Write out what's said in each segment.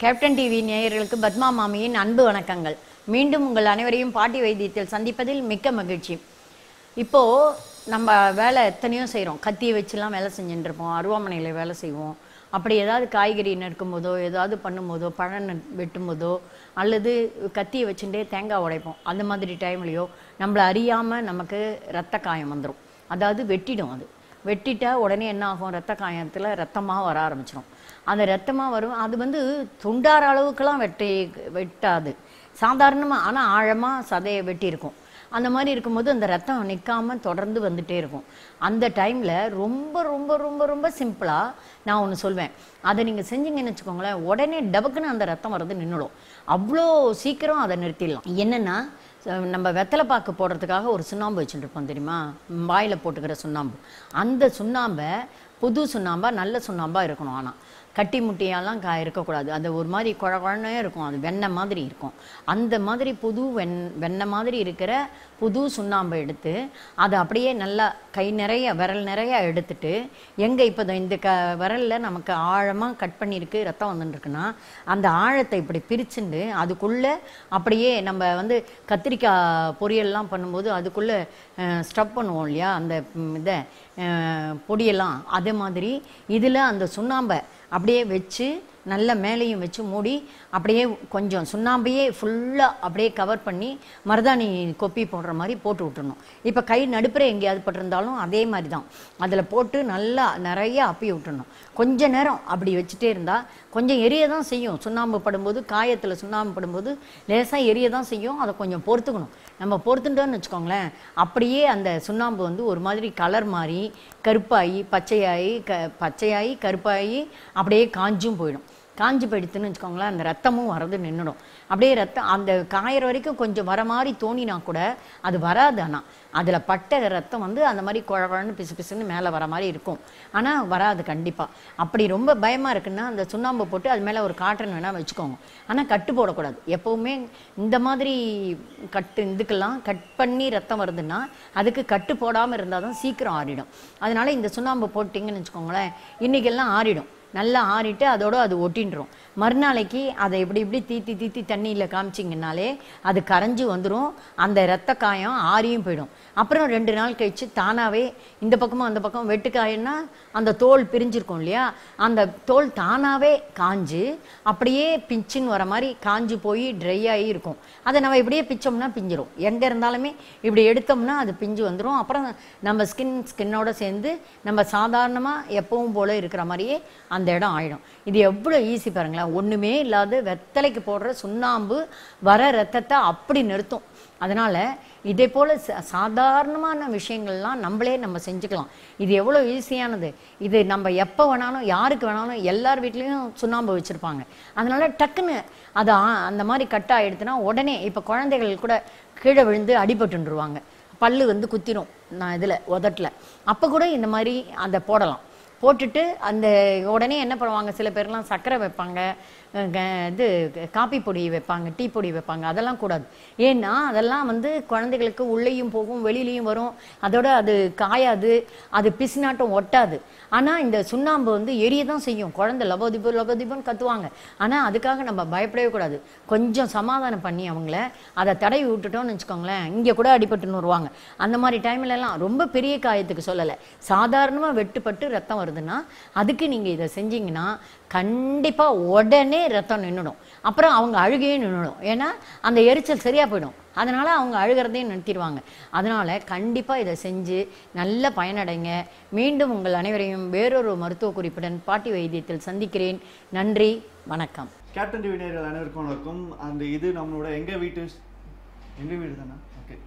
Captain TV நேயர்களுக்கு பத்மா மாமியின் அன்பு வணக்கங்கள் மீண்டும் உங்கள் அனைவரையும் பாட்டி வைத்தியத்தில் சந்திப்பதில் மிக்க மகிழ்ச்சி இப்போ நம்ம வேலை எத்தனையோ செய்கிறோம் கத்தியை வச்சுலாம் வேலை செஞ்சுட்டு இருப்போம் அருவாமனையில் வேலை செய்வோம் அப்படி ஏதாவது காய்கறி நறுக்கும் போதோ ஏதாவது பண்ணும்போதோ பழம் நட்- வெட்டும் போதோ அல்லது கத்தியை வச்சுட்டே தேங்காய் உடைப்போம் அந்த மாதிரி டைம்லையோ நம்மளை அறியாமல் நமக்கு ரத்த காயம் வந்துடும் அதாவது வெட்டிடும் அது வெட்டிட்டா உடனே என்ன ஆகும் ரத்த காயத்தில் ரத்தமாக வர ஆரம்பிச்சிடும் அந்த ரத்தமாக வரும் அது வந்து துண்டார அளவுக்குலாம் வெட்டி வெட்டாது சாதாரணமாக ஆனால் ஆழமாக சதையை வெட்டியிருக்கும் அந்த மாதிரி இருக்கும்போது அந்த ரத்தம் நிற்காம தொடர்ந்து வந்துட்டே இருக்கும் அந்த டைமில் ரொம்ப ரொம்ப ரொம்ப ரொம்ப சிம்பிளாக நான் ஒன்று சொல்வேன் அதை நீங்கள் செஞ்சீங்கன்னு வச்சுக்கோங்களேன் உடனே டபக்குன்னு அந்த ரத்தம் வர்றது நின்றுடும் அவ்வளோ சீக்கிரம் அதை நிறுத்திடலாம் என்னென்னா நம்ம வெத்தலை பாக்கு போடுறதுக்காக ஒரு சுண்ணாம்பு வச்சுட்டு இருப்போம் தெரியுமா வாயில் போட்டுக்கிற சுண்ணாம்பு அந்த சுண்ணாம்பை புது சுண்ணாம்பா நல்ல சுண்ணாம்பா இருக்கணும் ஆனால் கட்டி முட்டியெல்லாம் கா இருக்கக்கூடாது அது ஒரு மாதிரி குழ குழனே இருக்கும் அது வெண்ணெய் மாதிரி இருக்கும் அந்த மாதிரி புது வெண் வெண்ணெய் மாதிரி இருக்கிற புது சுண்ணாம்பை எடுத்து அதை அப்படியே நல்லா கை நிறைய விரல் நிறைய எடுத்துட்டு எங்கே இப்போ இந்த க விரலில் நமக்கு ஆழமாக கட் பண்ணியிருக்கு ரத்தம் வந்துட்டுருக்குன்னா அந்த ஆழத்தை இப்படி பிரிச்சுண்டு அதுக்குள்ளே அப்படியே நம்ம வந்து கத்திரிக்காய் பொரியல்லாம் பண்ணும்போது அதுக்குள்ளே ஸ்டப் பண்ணுவோம் இல்லையா அந்த ம், இதை அஹ், பொடியெல்லாம் அதே மாதிரி இதில் அந்த சுண்ணாம்பை அப்படியே வச்சு நல்ல மேலேயும் வச்சு மூடி அப்படியே கொஞ்சம் சுண்ணாம்பையே ஃபுல்லாக அப்படியே கவர் பண்ணி மருதாணி கொப்பி போடுற மாதிரி போட்டு விட்டுறணும் இப்போ கை நடுப்புற எங்கேயாவது பட்டிருந்தாலும் அதே மாதிரி தான் அதில் போட்டு நல்லா நிறைய அப்பி விட்டுறணும் கொஞ்ச நேரம் அப்படி வச்சுட்டே இருந்தால் கொஞ்சம் எரிய தான் செய்யும் சுண்ணாம்பு படும்போது காயத்தில் சுண்ணாம்பு படும்போது லேசாக எரிய தான் செய்யும் அதை கொஞ்சம் பொறுத்துக்கணும் நம்ம பொறுத்துட்டோம்னு வச்சுக்கோங்களேன் அப்படியே அந்த சுண்ணாம்பு வந்து ஒரு மாதிரி கலர் மாறி கருப்பாகி பச்சையாகி க பச்சையாகி கருப்பாகி அப்படியே காஞ்சும் போயிடும் காஞ்சி போயிடுத்துன்னு வச்சுக்கோங்களேன் அந்த ரத்தமும் வரது நின்றுடும் அப்படியே ரத்தம் அந்த காயிற வரைக்கும் கொஞ்சம் வர மாதிரி தோணினா கூட அது வராது ஆனால் அதில் பட்ட ரத்தம் வந்து அந்த மாதிரி குழ குழன்னு பிசு பிசுன்னு மேலே வர மாதிரி இருக்கும் ஆனால் வராது கண்டிப்பாக அப்படி ரொம்ப பயமாக இருக்குன்னா அந்த சுண்ணாம்பு போட்டு அது மேலே ஒரு காட்டன் வேணால் வச்சுக்கோங்க ஆனால் கட்டு போடக்கூடாது எப்போவுமே இந்த மாதிரி கட்டு இதுக்கெல்லாம் கட் பண்ணி ரத்தம் வருதுன்னா அதுக்கு கட்டு போடாமல் இருந்தால் தான் சீக்கிரம் ஆறிடும் அதனால இந்த சுண்ணாம்பு போட்டிங்கன்னு வச்சுக்கோங்களேன் இன்றைக்கெல்லாம் ஆறிடும் நல்லா ஆறிட்டு அதோட அது ஒட்டின்றோம் மறுநாளைக்கு அதை இப்படி இப்படி தீத்தி தீத்தி தண்ணியில் காமிச்சிங்கனாலே அது கரைஞ்சி வந்துடும் அந்த ரத்த காயம் ஆறியும் போயிடும் அப்புறம் ரெண்டு நாள் கழிச்சு தானாகவே இந்த பக்கமும் அந்த பக்கம் வெட்டுக்காயன்னா அந்த தோல் பிரிஞ்சிருக்கும் இல்லையா அந்த தோல் தானாகவே காஞ்சு அப்படியே பிச்சுன்னு வர மாதிரி காஞ்சு போய் ட்ரை ஆகி இருக்கும் அதை நம்ம இப்படியே பிச்சோம்னா பிஞ்சிரும் எங்கே இருந்தாலுமே இப்படி எடுத்தோம்னா அது பிஞ்சு வந்துடும் அப்புறம் நம்ம ஸ்கின் ஸ்கின்னோட சேர்ந்து நம்ம சாதாரணமாக எப்பவும் போல இருக்கிற மாதிரியே அந்த இடம் ஆயிடும் இது எவ்வளோ ஈஸி பாருங்களேன் ஒன்றுமே இல்லாத வெத்தலைக்கு போடுற சுண்ணாம்பு வர ரத்தத்தை அப்படி நிறுத்தும் அதனால் இதே போல் ச- சாதாரணமான விஷயங்கள்லாம் நம்மளே நம்ம செஞ்சுக்கலாம் இது எவ்வளோ ஈஸியானது இது நம்ம எப்போ வேணாலும் யாருக்கு வேணாலும் எல்லார் வீட்லேயும் சுண்ணாம்பு வச்சுருப்பாங்க அதனால் டக்குன்னு அது ஆ- அந்த மாதிரி கட் ஆகிடுதுன்னா உடனே இப்போ குழந்தைகள் கூட கீழே விழுந்து அடிபட்டுருவாங்க பல்லு வந்து குத்திரும் நான் இதில் உதட்டில் அப்போ கூட இந்த மாதிரி அதை போடலாம் போட்டுட்டு அந்த உடனே என்ன பண்ணுவாங்க சில பேர்லாம் சர்க்கரை வைப்பாங்க அஹ் க- இது காப்பி பொடி வைப்பாங்க டீ பொடி வைப்பாங்க அதெல்லாம் கூடாது ஏன்னா அதெல்லாம் வந்து குழந்தைகளுக்கு உள்ளேயும் போகும் வெளியிலையும் வரும் அதோட அது காயாது அது பிசினாட்டம் ஒட்டாது ஆனால் இந்த சுண்ணாம்பு வந்து எரிய தான் செய்யும் குழந்தை லபோதிபு லபோதிபுன்னு கத்துவாங்க ஆனால் அதுக்காக நம்ம பயப்படவே கூடாது கொஞ்சம் சமாதானம் பண்ணி அவங்கள அதை தடவி விட்டுட்டோம்னு வச்சுக்கோங்களேன் இங்கே கூட அடிபட்டுன்னு வருவாங்க அந்த மாதிரி டைம்ல எல்லாம் ரொம்ப பெரிய காயத்துக்கு சொல்லலை சாதாரணமாக வெட்டுப்பட்டு ரத்தம் வருதுன்னா அதுக்கு நீங்கள் இதை செஞ்சீங்கன்னா கண்டிப்பாக உடனே ரத்தம் நின்றுடும் அப்புறம் அவங்க அழுகையே நின்றுடும் ஏன்னா அந்த எரிச்சல் சரியாக போயிடும் அதனால் அவங்க அழுகிறதையும் நிறுத்திடுவாங்க அதனால் கண்டிப்பாக இதை செஞ்சு நல்ல பயனடைங்க மீண்டும் உங்கள் அனைவரையும் வேறொரு மருத்துவ குறிப்புடன் பாட்டி வைத்தியத்தில் சந்திக்கிறேன் நன்றி வணக்கம் கேப்டன் டிவி நேயர்கள் அனைவருக்கும் வணக்கம் அந்த இது நம்மளோட எங்க வீட்டு எங்க வீடு தானே ஓகே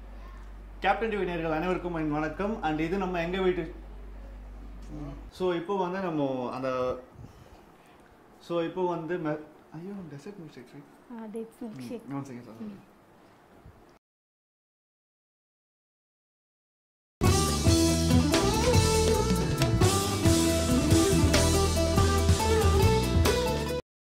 கேப்டன் டிவி நேயர்கள் அனைவருக்கும் என் வணக்கம் அண்ட் இது நம்ம எங்க வீட்டு ஸோ இப்போ வந்து நம்ம அந்த ஸோ இப்போ வந்து மெ- ஐயோ dessert milkshake dates milkshake. One second